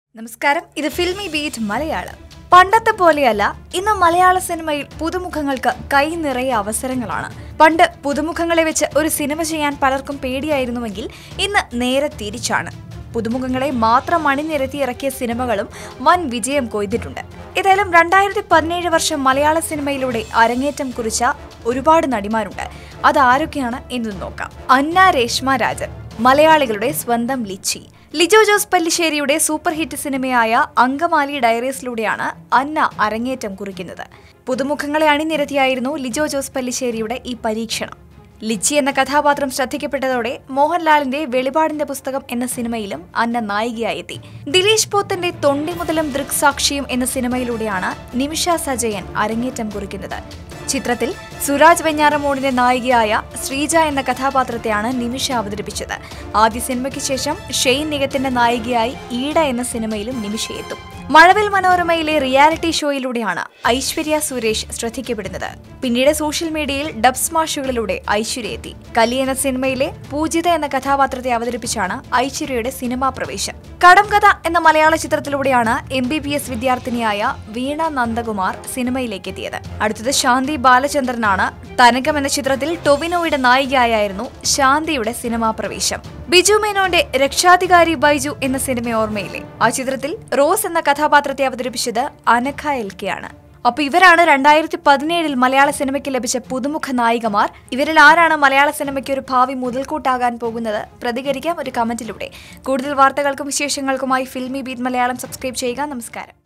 നമസ്കാരം ഇത് filmy beat Malayalam പണ്ടത്തെ പോലെയല്ല ഇന്ന് മലയാള സിനിമയിൽ പുതുമുഖങ്ങൾക്ക് കൈ നിറയെ അവസരങ്ങളാണ് പണ്ട് പുതുമുഖങ്ങളെ വെച്ച് ഒരു സിനിമ ചെയ്യാൻ പലർക്കും പേടിയായിരുന്നുവെങ്കിൽ ഇന്ന് നേരെ തിരിച്ചാണ് പുതുമുഖങ്ങളെ മാത്രം അണിനിരത്തി ഇറക്കിയ സിനിമകളും വൻ വിജയം കൊയ്തിട്ടുണ്ട് ഏതായാലും രണ്ടായിരത്തി പതിനേഴ് വർഷം മലയാള സിനിമയിലൂടെ അരങ്ങേറ്റം കുറിച്ച ഒരുപാട് നടിമാരുണ്ട് അതാരൊക്കെയാണ് എന്ന് നോക്കാം അന്ന രേഷ്മ രാജൻ മലയാളികളുടെ സ്വന്തം ലിച്ചി ലിജോ ജോസ് പല്ലിശ്ശേരിയുടെ സൂപ്പർ ഹിറ്റ് സിനിമയായ അങ്കമാലി ഡയറീസിലൂടെയാണ് അന്ന അരങ്ങേറ്റം കുറിക്കുന്നത് പുതുമുഖങ്ങളെ അണിനിരത്തിയായിരുന്നു ലിജോ ജോസ് പല്ലിശ്ശേരിയുടെ ഈ പരീക്ഷണം ലിച്ചി എന്ന കഥാപാത്രം ശ്രദ്ധിക്കപ്പെട്ടതോടെ മോഹൻലാലിന്റെ വെളിപാടിന്റെ പുസ്തകം എന്ന സിനിമയിലും അന്ന നായികയായി എത്തി ദിലീഷ് പോത്തന്റെ തൊണ്ടി മുതലും ദൃക്സാക്ഷിയും എന്ന സിനിമയിലൂടെയാണ് നിമിഷ സജയൻ അരങ്ങേറ്റം കുറിക്കുന്നത് ചിത്രത്തിൽ സുരാജ് വെഞ്ഞാറമൂടിന്റെ നായികയായ ശ്രീജ എന്ന കഥാപാത്രത്തെയാണ് നിമിഷ അവതരിപ്പിച്ചത് ആദ്യ സിനിമയ്ക്ക് ശേഷം ഷെയ്ൻ നികത്തിന്റെ നായികയായി ഈട എന്ന സിനിമയിലും നിമിഷ എത്തും മഴവിൽ മനോരമയിലെ റിയാലിറ്റി ഷോയിലൂടെയാണ് ഐശ്വര്യ സുരേഷ് ശ്രദ്ധിക്കപ്പെടുന്നത് പിന്നീട് സോഷ്യൽ മീഡിയയിൽ ഡബ് സ്മാഷുകളിലൂടെ ഐശ്വര്യ എത്തി കലി എന്ന സിനിമയിലെ പൂജിത എന്ന കഥാപാത്രത്തെ അവതരിപ്പിച്ചാണ് ഐശ്വര്യയുടെ സിനിമാ പ്രവേശം കടം കഥ എന്ന മലയാള ചിത്രത്തിലൂടെയാണ് എം ബി ബി എസ് വിദ്യാർത്ഥിനിയായ വീണ നന്ദകുമാർ സിനിമയിലേക്ക് എത്തിയത് അടുത്തത് ശാന്തി ബാലചന്ദ്രനാണ് തനകം എന്ന ചിത്രത്തിൽ ടൊവിനോയുടെ നായികയായിരുന്നു ശാന്തിയുടെ സിനിമാ പ്രവേശം ബിജു മേനോന്റെ രക്ഷാധികാരി ബൈജു എന്ന സിനിമ ഓർമ്മയിലെ ആ ചിത്രത്തിൽ റോസ് എന്ന കഥാപാത്രത്തെ അവതരിപ്പിച്ചത് അനഖ എൽ കെ ആണ് അപ്പൊ ഇവരാണ് രണ്ടായിരത്തി പതിനേഴിൽ മലയാള സിനിമയ്ക്ക് ലഭിച്ച പുതുമുഖ നായികമാർ ഇവരിൽ ആരാണ് മലയാള സിനിമയ്ക്ക് ഒരു ഭാവി മുതൽക്കൂട്ടാകാൻ പോകുന്നത് പ്രതികരിക്കാം ഒരു കമന്റിലൂടെ കൂടുതൽ വാർത്തകൾക്കും വിശേഷങ്ങൾക്കുമായി ഫിൽമി ബീറ്റ് മലയാളം സബ്സ്ക്രൈബ് ചെയ്യുക നമസ്കാരം